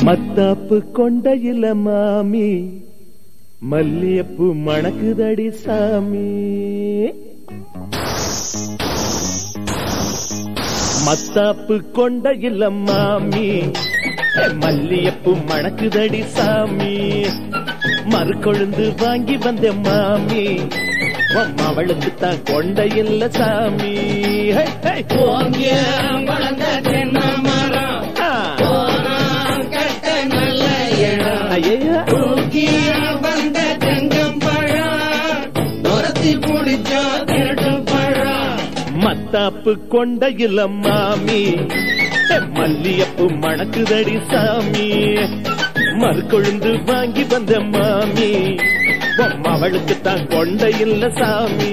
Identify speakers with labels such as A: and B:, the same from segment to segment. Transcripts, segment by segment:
A: மத்தாப்பு கொண்டையில மாமி மல்லியப்பு மணக்குதடி சாமி மத்தாப்பு கொண்டையில மாமி மல்லியப்பு மணக்குதடி சாமி மறுக்கொழுந்து வாங்கி வந்த மாமி அவளுக்கு தான் கொண்டையில்ல சாமி ஹே, ஹே.
B: ஓங்கிய வளர்ந்த தென்னை மரம்
A: ஆ.
B: போனான் கட்ட நல்ல இடம்
A: ஐயையா.
B: தூக்கிய வந்த தெங்கம்பழம் துரத்தி பிடிச்சோ திருட்டு பழம்
A: மத்தாப்பு கொண்டையில மாமி மல்லியப்பு மணக்குதடி சாமி மறுக்கொழுந்து வாங்கி வந்த மாமி அவளுக்கு தான் கொண்டையில்ல சாமி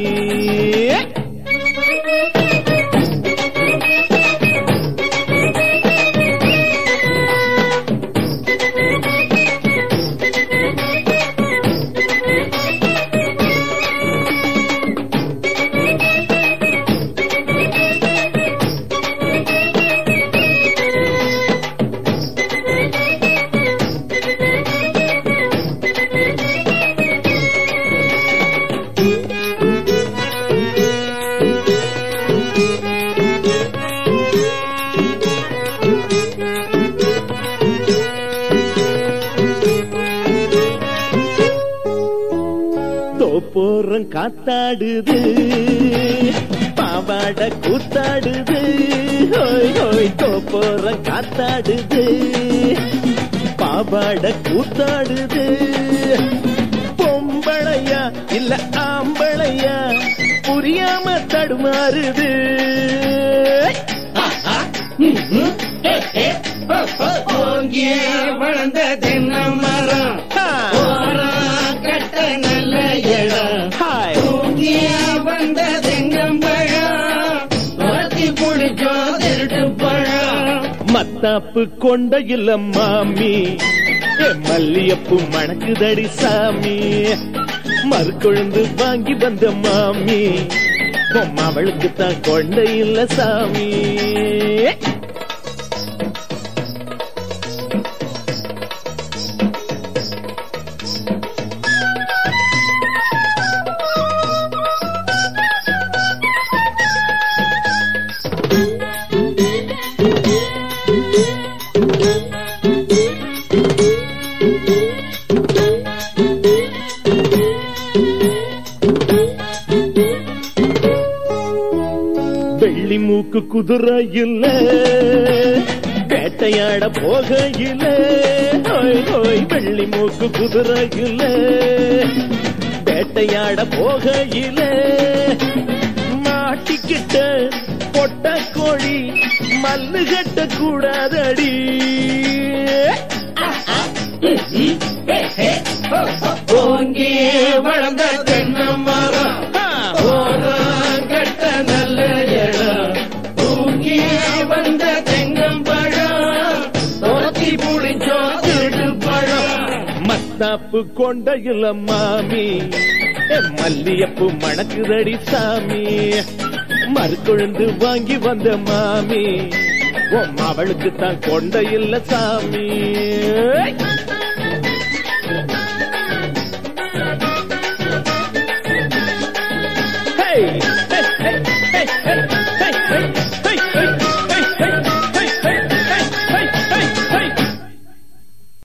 A: தோப்போரம் காத்தாடுது பாவாட கூத்தாடுது ஹோய் ஹோய் தோப்போரம் காத்தாடுது பாவாட கூத்தாடுது பொம்பளையா இல்ல ஆம்பளையா புரியாம தடுமாறுது
B: ஓங்கிய வளர்ந்த தென்னை மரம்
A: ஆ.
B: போனான் கட்ட நல்ல இடம்
A: ஹாய்
B: தூக்கிய வந்த தெங்கம்பழம் துரத்தி பிடிச்சோ திருட்டு பழம்
A: மத்தாப்பு கொண்டையில மாமி ஏ மல்லியப்பு மணக்குதடி சாமி மறுக்கொழுந்து வாங்கி வந்த மாமி உம் அவளுக்கு தான் கொண்டையில்ல சாமி வெள்ளி மூக்கு குதிரை இல்ல வேட்டையாட போக இல்ல ஹோய் ஹோய் வெள்ளி மூக்கு குதிரை இல்ல வேட்டையாட போக இல்ல மாட்டிக்கிட்ட பொட்ட கோழி மல்லு கட்ட கூடாதடி
B: ஓங்கி வளர்ந்த தென்னை மரம்
A: ஆ.
B: போனான் கட்ட நல்ல இடம் தூக்கி வந்த தெங்கம்பழம் துரத்தி பிடிச்சோ திருட்டு பழம்
A: மத்தாப்பு கொண்டையில மாமி ஏ மல்லியப்பு மணக்குதடி சாமி மறுக்கொழுந்து வாங்கி வந்த மாமி உம் அவளுக்கு தான் கொண்டையில்ல சாமி Hey! Hey! Hey! Hey! Hey!